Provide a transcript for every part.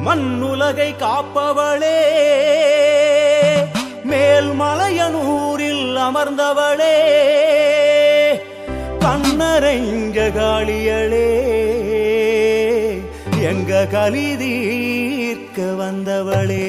மண்ணுலகை காப்பவளே மேல்மலையனூரில் அமர்ந்தவளே கண்ணரைஞ்ச காளியளே எங்க கலி தீர்க்க வந்தவளே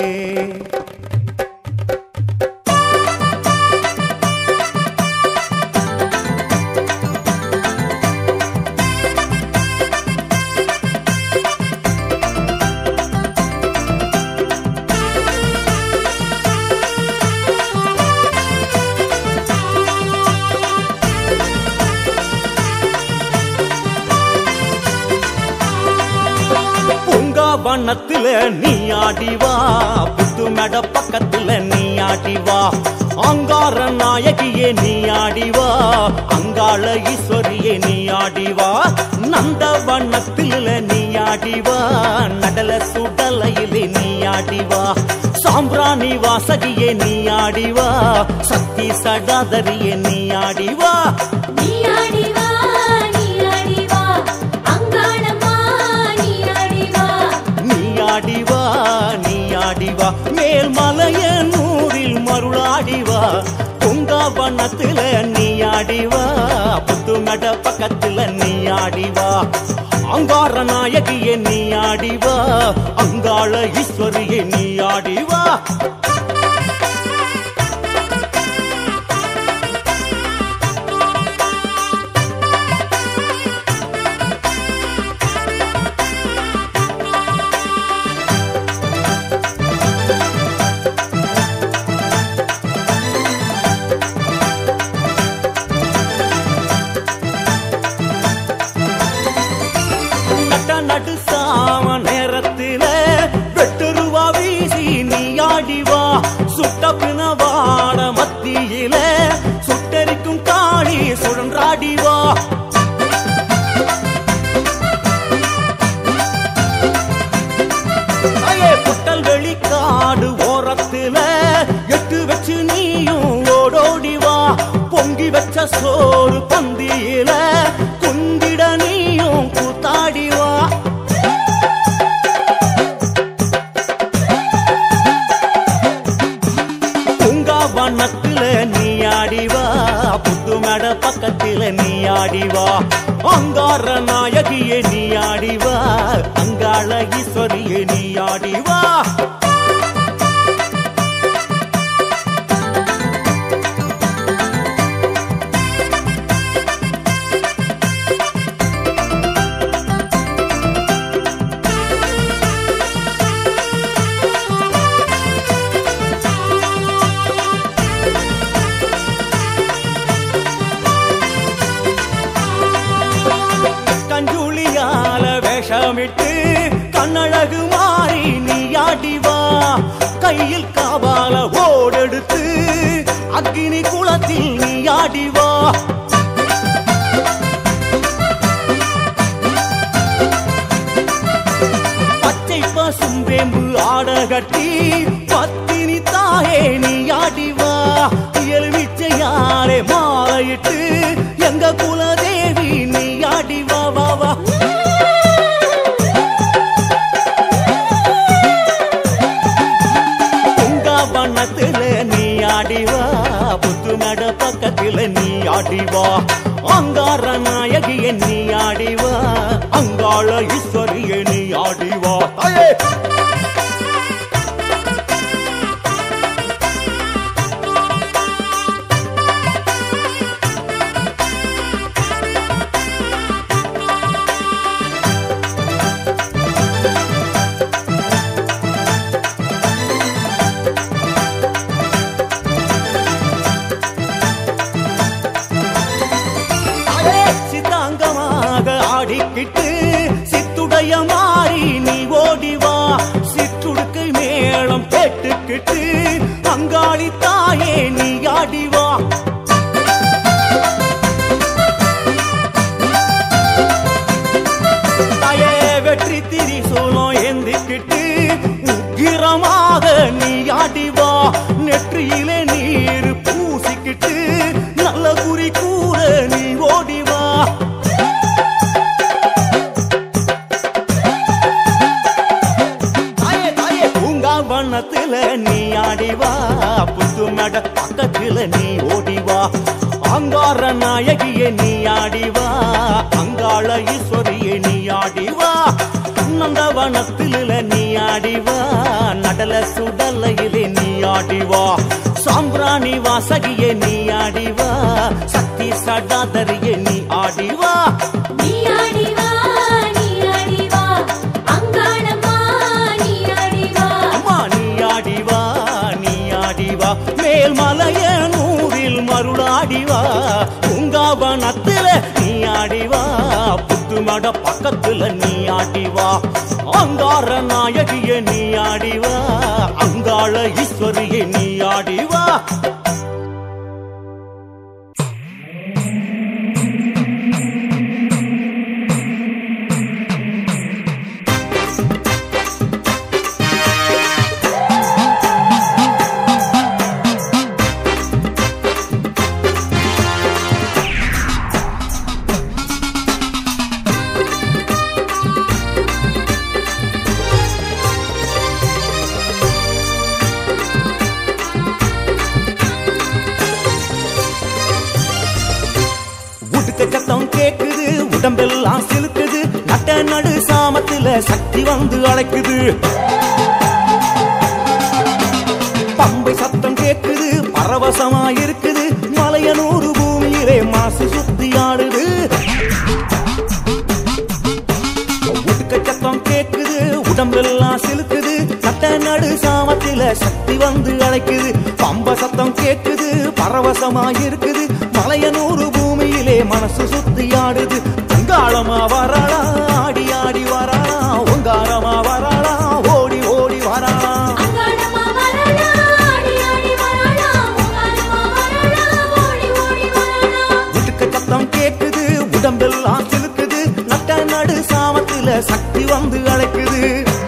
பூங்கா வண்ணத்துல நீ ஆடி வா புத்து மட பக்கத்துல நீ ஆடி வா அங்கார நாயகியே நீ ஆடி வா அங்காள ஈஸ்வரியே நீ ஆடி வா நந்த வண்ணத்தில் நீ ஆடி வா நடல சுடலையிலே நீ ஆடி வா சாம்பிராணி வாசகியே நீ ஆடி வா சக்தி சடாதரியே நீ ஆடி வா நீ ஆடி வா நீ ஆடி வா அங்காளம்மா நீ ஆடி வா நீ ஆடி வா நீ ஆடி வா மேல் மலைய நூறில் மருளாடி வா பொங்காவனத்துல நீ ஆடி வா புத்து மட பக்கத்துல நீ ஆடி வா அங்கார நாயகியே நீ ஆடி வா அங்காள ஈஸ்வரியே நீ ஆடி வா நட்ட நடு சாம நேரத்தில வெட்டுருவா வீசி நீ ஆடி வா சுட்ட பிணவாட மத்தியில சுட்டரிக்கும் காளி சுழன்றாடி வா ஐயே, புட்டல் வெளிக்காடு ஓரத்துல எட்டு வச்சு நீயும் ஓடோடி வா பொங்கி வச்ச சோறு பந்தியில குந்திட நீயும் கூத்தாடி வா பூங்காவனத்துல நீ ஆடி வா புத்து மட பக்கத்துல நீ ஆடி வா அங்கார நாயகியே நீ ஆடி வா அங்காள ஈஸ்வரியே நீ ஆடி வா கஞ்சுளியால வேஷமிட்டு கண்ணழகு மாறி நீ ஆடி வா கையில் காபால ஓடெடுத்து அக்கினி குளத்தில் நீ ஆடி வா பச்சை பசும் வேம்பு ஆட கட்டி பத்தினி தாயே நீ ஆடி வா எலுமிச்சையாலே மாலையிட்டு எங்க குலதேவி நீ ஆடி வா வா வா உங்க வண்ணத்துல நீ ஆடி வா புத்து நட பக்கத்துல நீ ஆடி வா அங்கார நாயகிய நீ ஆடி வா அங்காள ஈஸ்வரிய நீ ஆடி வா தாயே சித்தாங்கமாக ஆடிக்கிட்டு சித்துடைய மாறி நீ ஓடி வா சிற்றுடுக்கை மேளம் கேட்டுக்கிட்டு அங்காளி தாயே நீ ஆடி வா தாயே வெற்றி திரிசூலம் ஏந்திக்கிட்டு உக்கிரமாக நீ ஆடி வா நெற்றியிலே நீர் பூசிக்கிட்டு நல்ல குறி கூற நீ ஓடி வா வண்ணத்துல நீ ஆடிவா புத்து மட பக்கத்துல நீ ஓடிவா அங்கார நாயகியே நீ ஆடிவா அங்காள ஈஸ்வரியே நீ ஆடிவா நந்தவனத்தில நீ ஆடிவா நடல சுடலையிலே நீ ஆடிவா சாம்பிராணி வாசகியே நீ ஆடிவா சக்தி சடாதரியே நீ ஆடிவா நீ ஆடிவா நீ ஆடிவா அங்காளம்மா நீ ஆடிவா அம்மா நீ ஆடிவா நீ ஆடிவா மேல் மலைய நூறில் மருளாடிவா உங்காவனத்துல நீ ஆடிவா புத்துமட பக்கத்துல நீ ஆடிவா அங்கார நாயகிய நீ ஆடிவா அங்காள ஈஸ்வரியே நீ ஆடிவா உடுக்க சத்தம் கேக்குது உடம்பெல்லாம் சிலுக்குது நட்ட நடு சாமத்துல சக்தி வந்து அழைக்குது பம்பை சத்தம் கேக்குது பரவசமா இருக்குது மலையனூறு பூமியிலே மாசு சுத்தி ஆடுது உடுக்க சத்தம் கேக்குது உடம்பெல்லாம் சிலுக்குது நட்ட நடு சாமத்தில சக்தி வந்து அழைக்குது பம்ப சத்தம் கேக்குது பரவசமா இருக்குது மலையனூறு பூமியிலே மனசு சுத்தி ஆடுது அங்காளமா வராளா ஆடி ஆடி வராளா ஒங்காரமா வராளா ஓடி ஓடி வராளா அங்காளம்மா வரலா ஆடி ஆடி வரலா அங்காளம்மா வரலா ஓடி ஓடி வரலா உடுக்க சத்தம் கேக்குது உடம்பெல்லாம் சிலுக்குது நட்ட நடு சாமத்தில சக்தி வந்து அழைக்குது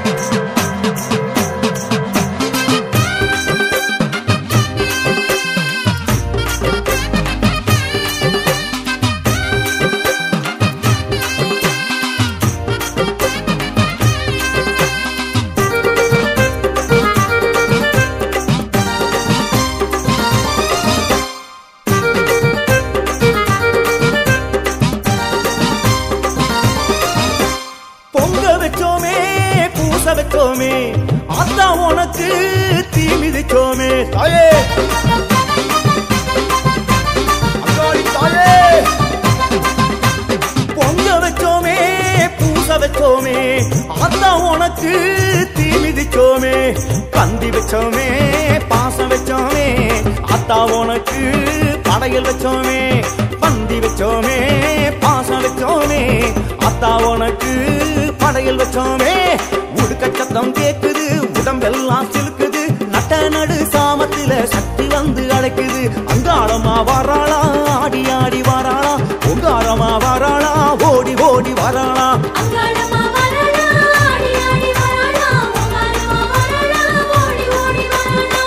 பொங்க வச்சோமே பூச வச்சோமே அதான் உனக்கு தீ மிதிச்சோமே தாயே அங்காளி தாயே பொங்க வச்சோமே பூச வச்சோமே அதான் உனக்கு தீ மிதிச்சோமே பந்தி வச்சோமே பாசம் வச்சோமே அத்தா உனக்கு படையல் வச்சோமே பந்தி வச்சோமே பாசம் வச்சோமே அத்தா உனக்கு படையல் வச்சோமே உடுக்க சத்தம் கேக்குது உடம்பெல்லாம் சிலுக்குது நட்ட நடு சாமத்தில சக்தி வந்து அழைக்குது அங்காளமா வராளா ஆடி ஆடி வராளா பொங்காரமா வராளா ஓடி ஓடி வராளா அங்காளம்மா வரலா ஆடி ஆடி வரலா அங்காளம்மா வரலா ஓடி ஓடி வரலா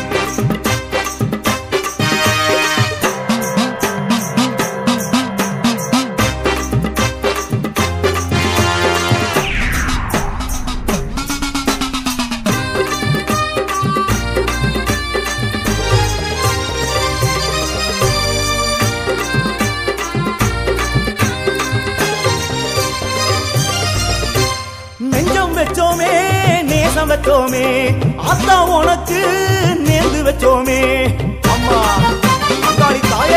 நெஞ்சம் வச்சோமே நேசம் வச்சோமே அதான் உனக்கு நேர்ந்து வச்சோமே அம்மா அங்காளி தாயே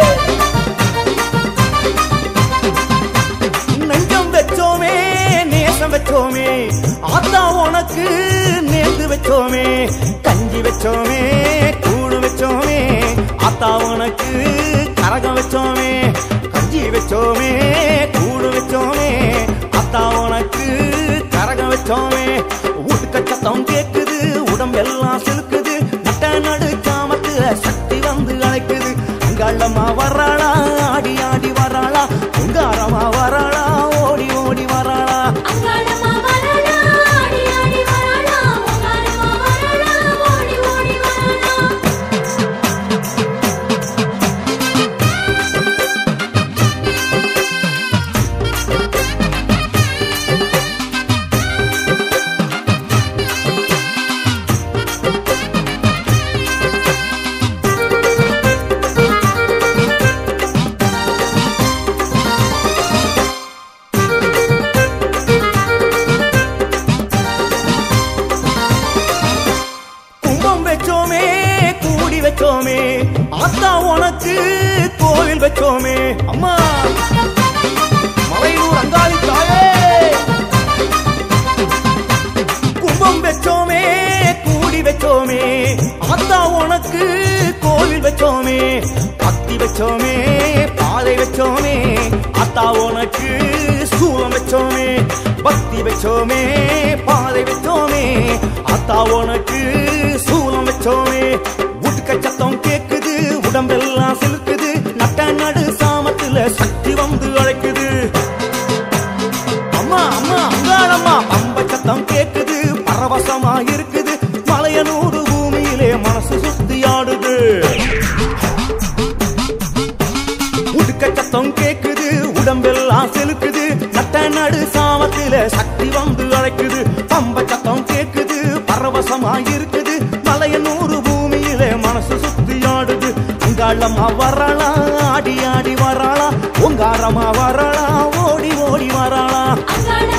நெஞ்சம் வச்சோமே நேசம் வச்சோமே அதான் உனக்கு நேர்ந்து வச்சோமே கஞ்சி வச்சோமே கூடு வச்சோமே அத்தா உனக்கு கரகம் வச்சோமே கஞ்சி வச்சோமே கூடு வச்சோமே அத்தா உனக்கு கரகம் வச்சோமே உடுக்க சத்தம் கேக்குது உடம்பெல்லாம் சிலுக்குது நட்ட நடு காமத்துல சக்தி வந்து அழைக்குது அங்காளம்மா வராளா ஆடி ஆடி வராளா உங்காரமா வராளா ஓடி ஓடி வராளா அங்காளம்மா வரலா ஆடி ஆடி வரலா அங்காளம்மா வரலா ஓடி ஓடி வரலா அங்காளம்மா வச்சோமே அம்மா மலையூர் அங்காளி தாயே கும்பம் வச்சோமே கூடி வச்சோமே ஆத்தா உனக்கு கோவில் வச்சோமே பத்தி வச்சோமே பாதை வச்சோமே ஆத்தா உனக்கு சூலம் வச்சோமே பக்தி வச்சோமே பாதை வச்சோமே ஆத்தா உனக்கு சூலம் வச்சோமே உடுக்க சத்தம் கேக்குது உடம்பெல்லாம் சிலுக்குது நட்ட நடு சாமத்துல சக்தி வந்து அழைக்குது அம்மா அம்மா அங்காளம்மா பம்ப சத்தம் கேக்குது பரவசமா இருக்குது மலையனூறு பூமியிலே மனசு சுத்தி ஆடுது உடுக்க சத்தம் கேக்குது உடம்பெல்லாம் செலுக்குது நட்ட நடு சாமத்தில சக்தி வந்து அழைக்குது பம்ப சத்தம் கேக்குது பரவசமா இருக்குது மலையனூறு பூமியிலே மனசு சுத்தி ஆடுது அங்காளம்மா வரலா ஆடி ஆடி வரலா உங்காரமா வரலா ஓடி ஓடி வரலா அங்காள